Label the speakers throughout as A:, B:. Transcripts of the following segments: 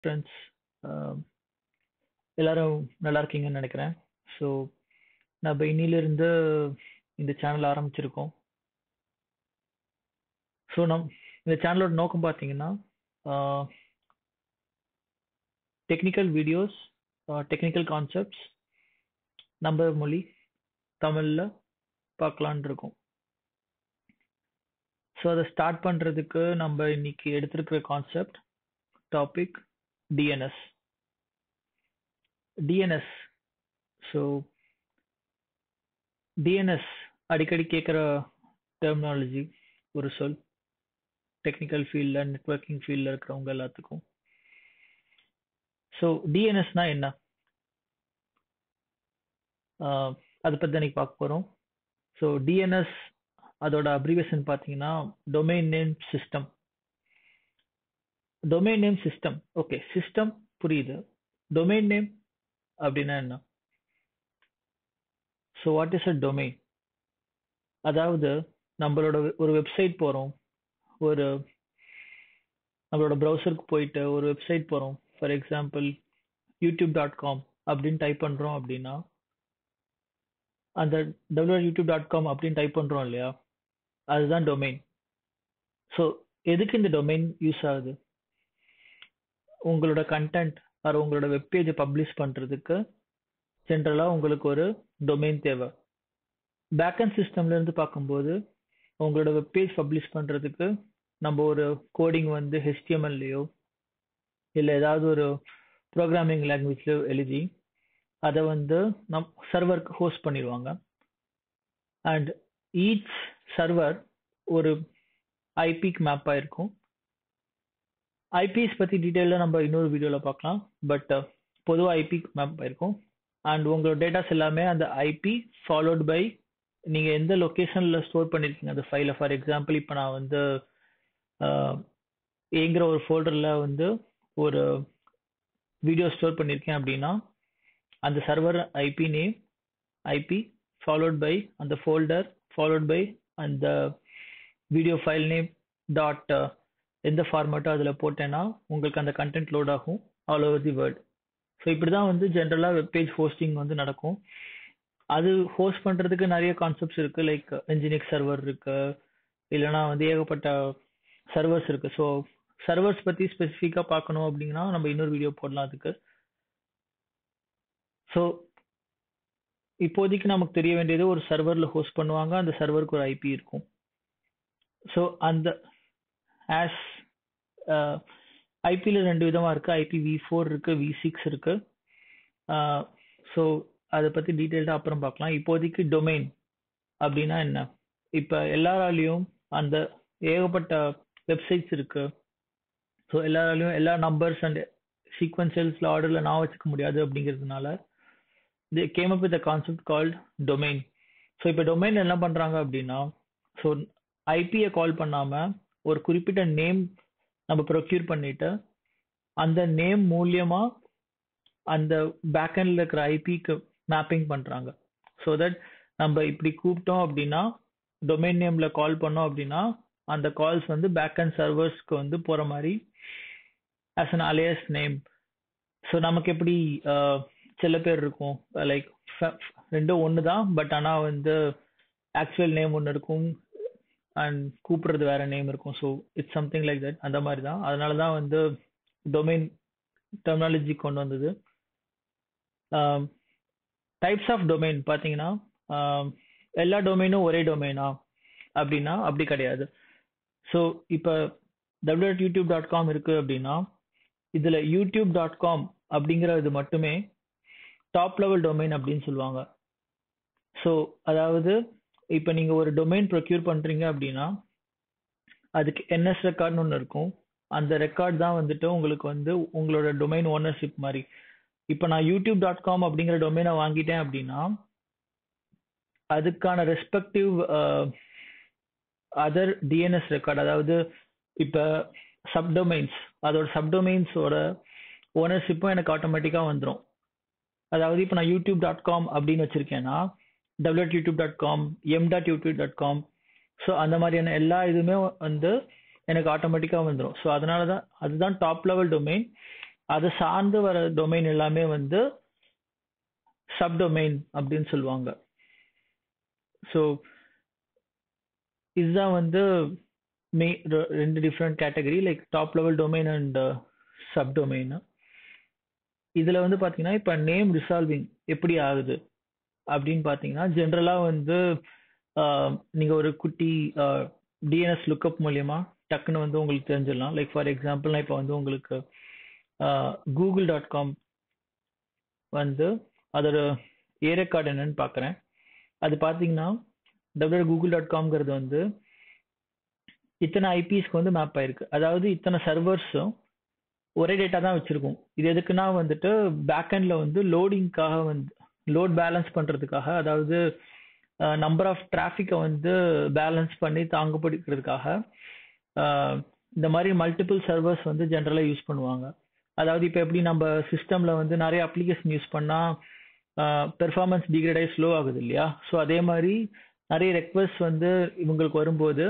A: friends எல்லாரும் நல்லா இருக்கீங்கன்னு நினைக்கிறேன் ஸோ நம்ம இன்னிலிருந்து இந்த சேனல் ஆரம்பிச்சிருக்கோம் ஸோ நம் இந்த சேனலோட நோக்கம் பார்த்தீங்கன்னா டெக்னிக்கல் வீடியோஸ் டெக்னிக்கல் கான்செப்ட்ஸ் நம்ம மொழி தமிழில் பார்க்கலான் இருக்கோம் ஸோ அதை ஸ்டார்ட் பண்ணுறதுக்கு நம்ம இன்னைக்கு எடுத்திருக்கிற concept topic DNS DNS so DNS அடிக்கடி கேட்குற டெர்மினாலஜி ஒரு சொல் டெக்னிக்கல் ஃபீல்டில் நெட்ஒர்க்கிங் ஃபீல்டில் இருக்கிறவங்க எல்லாத்துக்கும் ஸோ டிஎன்எஸ்னா என்ன அதை பற்றி தான் பார்க்க போகிறோம் ஸோ டிஎன்எஸ் அதோட அப்ரிவேஷன் பார்த்தீங்கன்னா domain name system domain name system okay system புரியுது டொமைன் நேம் அப்படின்னா என்ன so what is a domain அதாவது நம்மளோட ஒரு வெப்சைட் போகிறோம் ஒரு நம்மளோட ப்ரௌசருக்கு போயிட்டு ஒரு வெப்சைட் போகிறோம் for example YouTube dot com அப்படின்னு டைப் பண்ணுறோம் அப்படின்னா அந்த டபிள்யூ யூடியூப் டாட் காம் அப்படின்னு டைப் பண்ணுறோம் இல்லையா அதுதான் டொமைன் ஸோ எதுக்கு இந்த டொமைன் யூஸ் ஆகுது உங்களோட கண்டென்ட் ஆர் உங்களோட வெப்பேஜை பப்ளிஷ் பண்ணுறதுக்கு ஜென்ரலாக உங்களுக்கு ஒரு டொமைன் தேவை பேக்கண்ட் சிஸ்டம்லேருந்து பார்க்கும்போது உங்களோட வெப்பேஜ் பப்ளிஷ் பண்ணுறதுக்கு நம்ம ஒரு கோடிங் வந்து ஹெச்டிஎம்எல்லையோ இல்லை ஏதாவது ஒரு ப்ரோக்ராமிங் லாங்குவேஜ்லையோ எழுதி அதை வந்து நம் சர்வருக்கு ஹோஸ்ட் பண்ணிடுவாங்க அண்ட் ஈச் சர்வர் ஒரு ஐபிக்கு மேப் ஆயிருக்கும் ஐபிஎஸ் பற்றி டீட்டெயிலாக நம்ம இன்னொரு வீடியோவில் பார்க்கலாம் பட் பொதுவாக ஐபிக்கு மேப் ஆயிருக்கும் அண்ட் உங்களோட டேட்டாஸ் எல்லாமே அந்த ஐபி ஃபாலோட் பை நீங்கள் எந்த லொக்கேஷனில் ஸ்டோர் பண்ணியிருக்கீங்க அந்த ஃபைலை ஃபார் எக்ஸாம்பிள் இப்போ நான் வந்து ஏங்கிற ஒரு ஃபோல்டரில் வந்து ஒரு வீடியோ ஸ்டோர் பண்ணியிருக்கேன் அப்படின்னா அந்த server IP name IP followed by அந்த ஃபோல்டர் ஃபாலோட் பை அந்த வீடியோ ஃபைல் நேம் டாட் எந்த ஃபார்மேட்டோ அதில் போட்டேன்னா உங்களுக்கு அந்த கண்டென்ட் லோட் ஆகும் all over the world so இப்படி தான் வந்து ஜென்ரலாக வெப்பேஜ் ஹோஸ்டிங் வந்து நடக்கும் அது ஹோஸ்ட் பண்ணுறதுக்கு நிறைய கான்செப்ட்ஸ் இருக்குது லைக் என்ஜினிக் சர்வர் இருக்கு இல்லைனா வந்து ஏகப்பட்ட சர்வர்ஸ் இருக்குது ஸோ சர்வர்ஸ் பற்றி ஸ்பெசிஃபிக்காக பார்க்கணும் அப்படின்னா நம்ம இன்னொரு வீடியோ போடலாம் அதுக்கு ஸோ இப்போதைக்கு நமக்கு தெரிய வேண்டியது ஒரு சர்வரில் ஹோஸ்ட் பண்ணுவாங்க அந்த சர்வருக்கு ஒரு ஐபி இருக்கும் ஸோ அந்த ஆஸ் ஐபியில் ரெண்டு விதமாக இருக்குது ஐபி வி ஃபோர் இருக்குது வி சிக்ஸ் இருக்குது ஸோ அதை பற்றி டீட்டெயில்டாக அப்புறம் பார்க்கலாம் இப்போதைக்கு டொமைன் அப்படின்னா என்ன இப்போ எல்லாராலையும் அந்த ஏகப்பட்ட வெப்சைட்ஸ் இருக்குது ஸோ எல்லாராலையும் எல்லா நம்பர்ஸ் அண்ட் சீக்வன்சல்ஸில் ஆர்டரில் நான் வச்சுக்க முடியாது அப்படிங்கிறதுனால the came up with concept called domain so இப்போ டொமைன் என்ன பண்ணுறாங்க அப்படின்னா ஸோ ஐபியை கால் பண்ணாமல் ஒரு குறிப்பிட்ட நேம் நம்ம ப்ரொக்யூர் பண்ணிட்டு அந்த நேம் மூலியமா அந்த பேக்கெண்டில் இருக்கிற ஐபிக்கு மேப்பிங் பண்ணுறாங்க ஸோ தட் நம்ம இப்படி கூப்பிட்டோம் அப்படின்னா டொமைன் நேமில் கால் பண்ணோம் அப்படின்னா அந்த கால்ஸ் வந்து பேக்கெண்ட் சர்வர்ஸ்க்கு வந்து போகிற மாதிரி as an alias name so நமக்கு எப்படி சில பேர் இருக்கும் லைக் ரெண்டும் ஒன்று தான் பட் ஆனால் வந்து ஆக்சுவல் நேம் ஒன்று இருக்கும் அண்ட் கூப்பிடுறது வேற நேம் இருக்கும் so it's something like that அந்த மாதிரி தான் அதனால தான் வந்து டொமைன் டெர்மினாலஜி கொண்டு வந்தது டைப்ஸ் ஆஃப் டொமைன் பார்த்தீங்கன்னா எல்லா டொமைனும் ஒரே டொமைனா அப்படின்னா அப்படி கிடையாது ஸோ இப்போ டபிள்யூ யூடியூப் டாட் காம் இருக்கு அப்படின்னா இதில் யூடியூப் டாட் காம் அப்படிங்கிறது மட்டுமே டாப் லெவல் டொமைன் அப்படின்னு சொல்லுவாங்க ஸோ அதாவது இப்போ நீங்கள் ஒரு டொமைன் ப்ரொக்யூர் பண்ணுறீங்க அப்படின்னா அதுக்கு என்எஸ் ரெக்கார்ட்னு ஒன்று இருக்கும் அந்த ரெக்கார்ட் தான் வந்துட்டு உங்களுக்கு வந்து உங்களோட டொமைன் ஓனர்ஷிப் மாதிரி இப்போ நான் யூடியூப் டாட் காம் அப்படிங்கிற டொமைனை வாங்கிட்டேன் அப்படின்னா அதுக்கான ரெஸ்பெக்டிவ் அதர் டிஎன்எஸ் ரெக்கார்ட் அதாவது இப்போ சப்டொமைன்ஸ் அதோட சப்டொமைன்ஸோட ஓனர்ஷிப்பும் எனக்கு ஆட்டோமேட்டிக்காக வந்துடும் அதாவது இப்போ நான் யூடியூப் டாட் காம் அப்படின்னு வச்சுருக்கேன்னா W YouTube dot com M dot YouTube dot com so அந்த மாதிரியான எல்லா இதுவுமே வந்து எனக்கு ஆட்டோமேட்டிக்காக வந்துடும் ஸோ அதனால தான் அதுதான் டாப் லெவல் டொமைன் அதை சார்ந்து வர டொமைன் எல்லாமே வந்து சப்டொமைன் அப்படின்னு சொல்லுவாங்க ஸோ இதுதான் வந்து மே ரெண்டு different category like top level domain and subdomain இதில் வந்து பார்த்தீங்கன்னா இப்போ நேம் ரிசால்விங் எப்படி ஆகுது அப்படின்னு பார்த்தீங்கன்னா ஜென்ரலாக வந்து நீங்கள் ஒரு குட்டி டிஎன்எஸ் லுக்கப் மூலியமா டக்குன்னு வந்து உங்களுக்கு தெரிஞ்சிடலாம் லைக் ஃபார் எக்ஸாம்பிள் நான் இப்போ வந்து உங்களுக்கு கூகுள் டாட் காம் வந்து அதோட ஏ ரெக்கார்டு என்னன்னு பார்க்குறேன் அது பார்த்தீங்கன்னா டபிள்யூ கூகுள் டாட் காம்ங்கிறது வந்து இத்தனை ஐபிஎஸ்க்கு வந்து மேப் ஆயிருக்கு அதாவது இத்தனை சர்வர்ஸும் ஒரே டேட்டா தான் வச்சிருக்கும் இது எதுக்குன்னா வந்துட்டு பேக்எண்ட்ல வந்து லோடிங்காக வந்து லோட் பேலன்ஸ் பண்றதுக்காக அதாவது நம்பர் ஆஃப் டிராஃபிக்கை வந்து பேலன்ஸ் பண்ணி தாங்க பிடிக்கிறதுக்காக இந்த மாதிரி மல்டிபிள் சர்வர்ஸ் வந்து ஜென்ரலாக யூஸ் பண்ணுவாங்க அதாவது இப்போ எப்படி நம்ம சிஸ்டம்ல வந்து நிறைய அப்ளிகேஷன் யூஸ் பண்ணால் பெர்ஃபார்மன்ஸ் டிகிரேட் ஆகி ஸ்லோ ஆகுது இல்லையா ஸோ அதே மாதிரி நிறைய ரெக்வஸ்ட் வந்து இவங்களுக்கு வரும்போது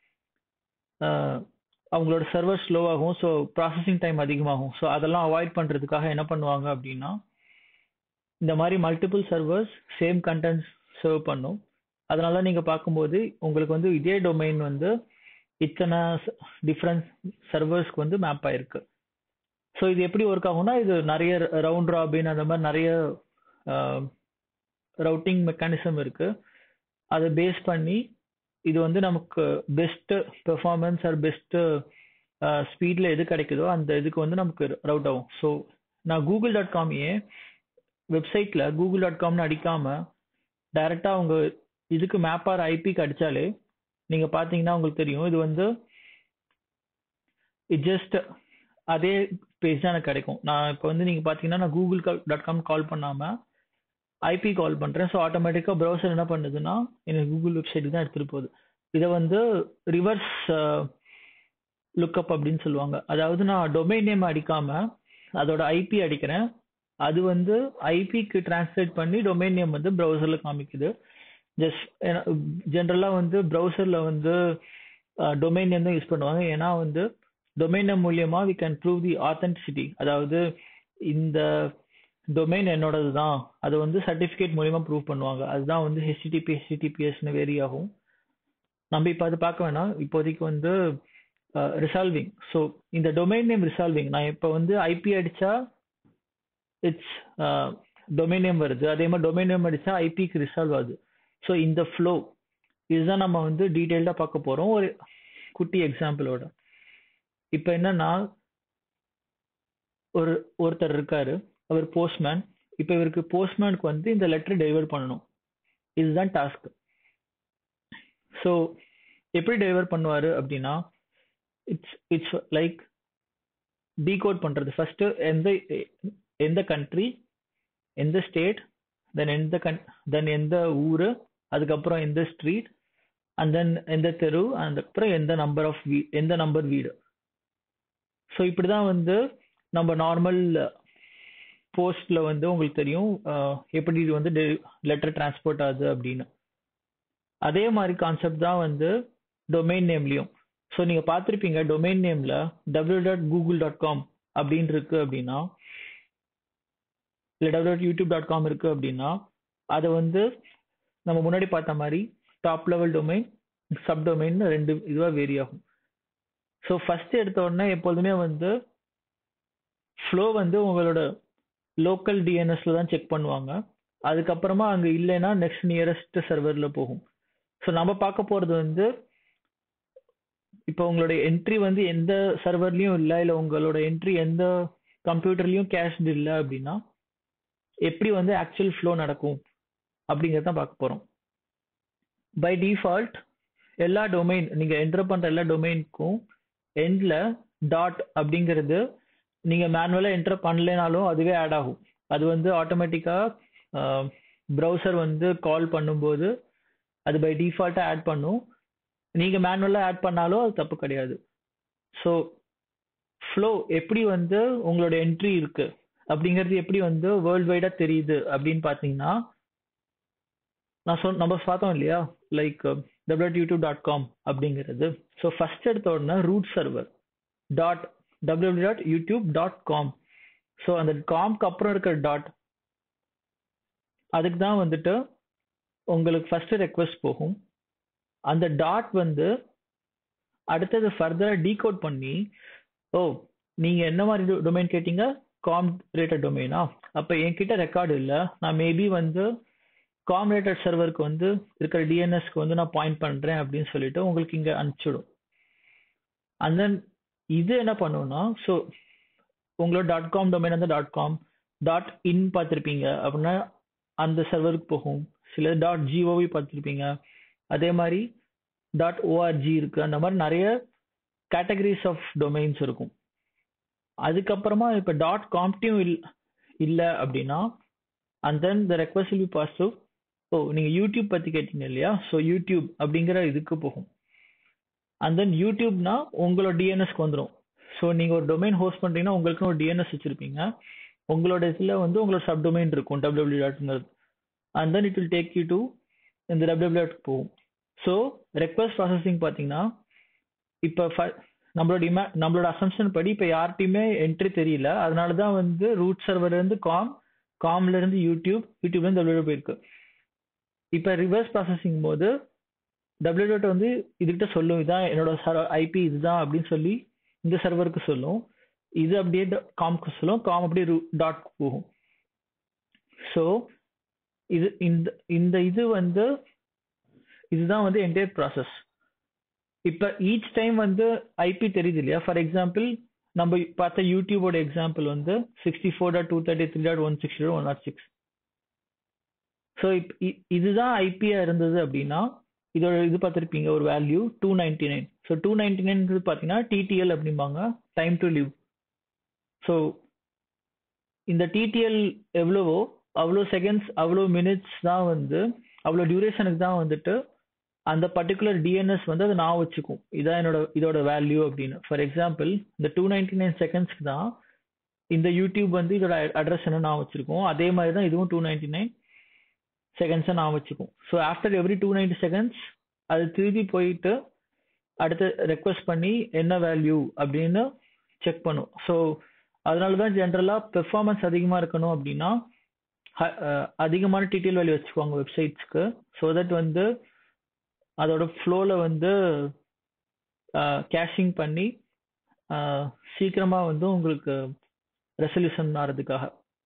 A: அவங்களோட சர்வர் ஸ்லோ ஆகும் ஸோ ப்ராசஸிங் டைம் அதிகமாகும் ஸோ அதெல்லாம் அவாய்ட் பண்ணுறதுக்காக என்ன பண்ணுவாங்க அப்படின்னா இந்த மாதிரி multiple servers same contents serve பண்ணும் அதனால நீங்கள் பார்க்கும்போது உங்களுக்கு வந்து இதே டொமைன் வந்து இத்தனை டிஃப்ரெண்ட் சர்வர்ஸ்க்கு வந்து மேப் ஆயிருக்கு ஸோ இது எப்படி ஒர்க் ஆகும்னா இது நிறைய ரவுண்ட் ராபின் அந்த மாதிரி நிறைய ரவுட்டிங் மெக்கானிசம் இருக்கு அதை பேஸ் பண்ணி இது வந்து நமக்கு பெஸ்ட் பெர்ஃபார்மன்ஸ் ஆர் பெஸ்ட் ஸ்பீடில் எது கிடைக்குதோ அந்த இதுக்கு வந்து நமக்கு ரவுட் ஆகும் ஸோ நான் கூகுள் டாட் காமையே வெப்சைட்டில் கூகுள் டாட் காம்னு அடிக்காமல் டைரெக்டாக அவங்க இதுக்கு மேப் ஆர் ஐபிக்கு அடித்தாலே நீங்கள் பார்த்தீங்கன்னா உங்களுக்கு தெரியும் இது வந்து இட் ஜஸ்ட் அதே பேஜ் தான் எனக்கு கிடைக்கும் நான் இப்போ வந்து நீங்கள் பார்த்தீங்கன்னா நான் கூகுள் டாட் காம் கால் பண்ணாமல் ஐபி கால் பண்ணுறேன் ஸோ ஆட்டோமேட்டிக்காக ப்ரௌசர் என்ன பண்ணுதுன்னா எனக்கு கூகுள் வெப்சைட்டுக்கு தான் எடுத்துகிட்டு போகுது இதை வந்து ரிவர்ஸ் லுக்கப் அப்படின்னு சொல்லுவாங்க அதாவது நான் டொமைன் நேம் அடிக்காமல் அதோட ஐபி அடிக்கிறேன் அது வந்து ஐபிக்கு டிரான்ஸ்லேட் பண்ணி டொமைன் நேம் வந்து ப்ரௌசரில் காமிக்குது ஜஸ்ட் ஜென்ரலாக வந்து ப்ரௌசரில் வந்து டொமைன் நேம் தான் யூஸ் பண்ணுவாங்க ஏன்னா வந்து டொமைன் நேம் மூலியமா we can prove the authenticity அதாவது இந்த டொமைன் என்னோடது தான் அதை வந்து சர்டிஃபிகேட் மூலியமா ப்ரூவ் பண்ணுவாங்க அதுதான் வந்து ஹெச்டிடிபி ஹெச்டிடிபிஎஸ்னு வேரி ஆகும் நம்ம இப்போ அது பார்க்க வேணாம் இப்போதைக்கு வந்து ரிசால்விங் ஸோ இந்த டொமைன் நேம் ரிசால்விங் நான் இப்போ வந்து ஐபி அடிச்சா இட்ஸ் டொமைன் நேம் வருது அதே மாதிரி டொமைன் நேம் அடிச்சா ஐபிக்கு ரிசால்வ் ஆகுது ஸோ இந்த ஃப்ளோ இதுதான் நம்ம வந்து டீட்டெயில்டாக பார்க்க போகிறோம் ஒரு குட்டி எக்ஸாம்பிளோட இப்போ என்னன்னா ஒரு ஒருத்தர் இருக்காரு அவர் போஸ்ட்மேன் இப்போ இவருக்கு போஸ்ட்மேனுக்கு வந்து இந்த லெட்டர் டெலிவர் பண்ணணும் இதுதான் டாஸ்க் ஸோ எப்படி டெலிவர் பண்ணுவார் அப்படின்னா இட்ஸ் இட்ஸ் லைக் டீகோட் பண்ணுறது ஃபஸ்ட்டு எந்த எந்த கண்ட்ரி எந்த ஸ்டேட் தென் எந்த கன் தென் எந்த ஊர் அதுக்கப்புறம் எந்த ஸ்ட்ரீட் அண்ட் தென் எந்த தெரு அதுக்கப்புறம் எந்த நம்பர் ஆஃப் வீ எந்த நம்பர் வீடு ஸோ இப்படி தான் வந்து நம்ம நார்மல் போஸ்ட்ல வந்து உங்களுக்கு தெரியும் எப்படி இது வந்து லெட்டர் டிரான்ஸ்போர்ட் ஆகுது அப்படின்னு அதே மாதிரி கான்செப்ட் தான் வந்து டொமைன் நேம்லையும் ஸோ நீங்கள் பார்த்துருப்பீங்க டொமைன் நேமில் W dot Google dot com அப்படின்னு இருக்கு அப்படின்னா இல்லை W dot YouTube dot com இருக்கு அப்படின்னா அதை வந்து நம்ம முன்னாடி பார்த்த மாதிரி top level domain sub domain ரெண்டு இதுவாக வேரி ஆகும் ஸோ ஃபர்ஸ்ட் எடுத்த உடனே எப்போதுமே வந்து ஃப்ளோ வந்து உங்களோட லோக்கல் டிஎன்எஸ்ல தான் செக் பண்ணுவாங்க அதுக்கப்புறமா அங்கே இல்லைன்னா நெக்ஸ்ட் நியரஸ்ட் சர்வரில் போகும் ஸோ நம்ம பார்க்க போகிறது வந்து இப்போ உங்களுடைய என்ட்ரி வந்து எந்த சர்வர்லையும் இல்லை இல்லை உங்களோட என்ட்ரி எந்த கம்ப்யூட்டர்லையும் கேஷ்டு இல்லை அப்படின்னா எப்படி வந்து ஆக்சுவல் ஃப்ளோ நடக்கும் அப்படிங்கிறத பார்க்க போகிறோம் பை டிஃபால்ட் எல்லா டொமைன் நீங்கள் என்டர் பண்ணுற எல்லா டொமைனுக்கும் எண்டில் டாட் அப்படிங்கிறது நீங்கள் மேனுவலாக என்டர் பண்ணலைனாலும் அதுவே ஆட் ஆகும் அது வந்து ஆட்டோமேட்டிக்காக ப்ரௌசர் வந்து கால் பண்ணும்போது அது பை டிஃபால்ட்டாக ஆட் பண்ணும் நீங்கள் மேனுவலாக ஆட் பண்ணாலும் அது தப்பு கிடையாது ஸோ ஃப்ளோ எப்படி வந்து உங்களோட என்ட்ரி இருக்கு அப்படிங்கிறது எப்படி வந்து வேர்ல்டு வைடாக தெரியுது அப்படின்னு பார்த்தீங்கன்னா நான் சொல் நம்ம பார்த்தோம் இல்லையா like W YouTube dot com அப்படிங்கிறது ஸோ ஃபர்ஸ்ட் எடுத்த உடனே root server dot W dot YouTube dot com so அந்த காம்க்கு அப்புறம் இருக்கிற டாட் அதுக்கு தான் வந்துட்டு உங்களுக்கு ஃபர்ஸ்ட் ரெக்வஸ்ட் போகும் அந்த டாட் வந்து அடுத்தது ஃபர்தராக டீகோட் பண்ணி ஓ நீங்க என்ன மாதிரி டொமைன் கேட்டீங்க காம் ரேட்டட் டொமைனா அப்போ என்கிட்ட ரெக்கார்டு இல்லை நான் மேபி வந்து காம் ரேட்டட் சர்வருக்கு வந்து இருக்கிற டிஎன்எஸ்க்கு வந்து நான் பாயிண்ட் பண்றேன் அப்படின்னு சொல்லிட்டு உங்களுக்கு இங்க அனுப்பிச்சிடும் அண்ட் தென் இது என்ன பண்ணுவோம்னா ஸோ உங்களோட டாட் காம் டொமைன் வந்து டாட் காம் டாட் இன் பார்த்துருப்பீங்க அப்படின்னா அந்த சர்வருக்கு போகும் சில டாட் ஜிஓவி பார்த்துருப்பீங்க அதே மாதிரி டாட் ஓஆர்ஜி இருக்கு அந்த மாதிரி நிறைய கேட்டகரிஸ் ஆஃப் டொமைன்ஸ் இருக்கும் அதுக்கப்புறமா இப்போ டாட் காம்டியும் இல் இல்லை அப்படின்னா and then the request will be positive ஓ நீங்கள் யூடியூப் பற்றி கேட்டீங்க இல்லையா ஸோ யூடியூப் அப்படிங்கிற இதுக்கு போகும் அண்ட் தென் யூடியூப்னா உங்களோட டிஎன்எஸ்க்கு வந்துடும் ஸோ நீங்கள் ஒரு டொமைன் ஹோஸ்ட் பண்ணுறீங்கன்னா உங்களுக்குன்னு ஒரு டிஎன்எஸ் வச்சுருப்பீங்க உங்களோட இதில் வந்து உங்களோட சப் டொமைன் இருக்கும் டபிள்யூ டாட்ங்கிறது and then it will take you to இந்த டபிள்யூ டாட் போகும் ஸோ ரெக்வஸ்ட் ப்ராசஸிங் பார்த்தீங்கன்னா இப்போ நம்மளோட இமே நம்மளோட அசம்ஷன் படி இப்போ யார்கிட்டையுமே என்ட்ரி தெரியல அதனால தான் வந்து ரூட் சர்வர்லேருந்து காம் காம்லேருந்து யூடியூப் யூடியூப்லேருந்து டபிள்யூ போயிருக்கு இப்போ ரிவர்ஸ் ப்ராசஸிங் போது டபிள்யூ டாட் வந்து இதுகிட்ட சொல்லும் இதான் என்னோட சர்வர் ஐபி இதுதான் அப்படின்னு சொல்லி இந்த சர்வருக்கு சொல்லும் இது அப்படியே காம்க்கு சொல்லும் காம் அப்படியே டாட் போகும் ஸோ இது இந்த இந்த இது வந்து இதுதான் வந்து என்டையர் ப்ராசஸ் இப்போ ஈச் டைம் வந்து ஐபி தெரியுது இல்லையா ஃபார் எக்ஸாம்பிள் நம்ம பார்த்த யூடியூபோட எக்ஸாம்பிள் வந்து sixty four dot two thirty three dot one sixty one dot six so if இதுதான் ஐபியா இருந்தது அப்படின்னா இதோட இது பார்த்துருப்பீங்க ஒரு value two ninety nine so two ninety நைன்றது பார்த்தீங்கன்னா டிடிஎல் அப்படிம்பாங்க டைம் டு லிவ் ஸோ இந்த டிடிஎல் எவ்வளவோ அவ்வளோ செகண்ட்ஸ் அவ்வளோ மினிட்ஸ் தான் வந்து அவ்வளோ டியூரேஷனுக்கு தான் வந்துட்டு அந்த பர்டிகுலர் டிஎன்எஸ் வந்து அதை நான் வச்சுக்கும் இதான் என்னோட இதோட வேல்யூ அப்படின்னு ஃபார் எக்ஸாம்பிள் இந்த டூ நைன்டி நைன் செகண்ட்ஸ்க்கு தான் இந்த யூடியூப் வந்து இதோட அட்ரஸ் என்ன நான் வச்சிருக்கோம் அதே மாதிரி தான் இதுவும் டூ நைன்டி நைன் செகண்ட்ஸை நான் வச்சுக்கும் so after every two ninety seconds அது திருப்பி போயிட்டு அடுத்து ரெக்வஸ்ட் பண்ணி என்ன வேல்யூ அப்படின்னு செக் பண்ணும் ஸோ அதனால தான் ஜென்ரலாக பெர்ஃபார்மன்ஸ் அதிகமாக இருக்கணும் அப்படின்னா அதிகமான டிடிஎல் வேல்யூ வச்சுக்குவாங்க வெப்சைட்ஸ்க்கு ஸோ தட் வந்து அதோட ஃப்ளோவில் வந்து கேஷிங் பண்ணி சீக்கிரமாக வந்து உங்களுக்கு ரெசல்யூஷன் ஆகிறதுக்காக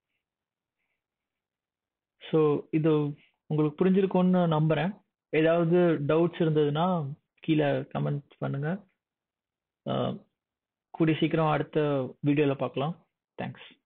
A: ஸோ இது உங்களுக்கு புரிஞ்சிருக்கும்னு நம்புகிறேன் ஏதாவது டவுட்ஸ் இருந்ததுன்னா கீழே கமெண்ட் பண்ணுங்கள் கூடிய சீக்கிரம் அடுத்த வீடியோவில் பார்க்கலாம் தேங்க்ஸ்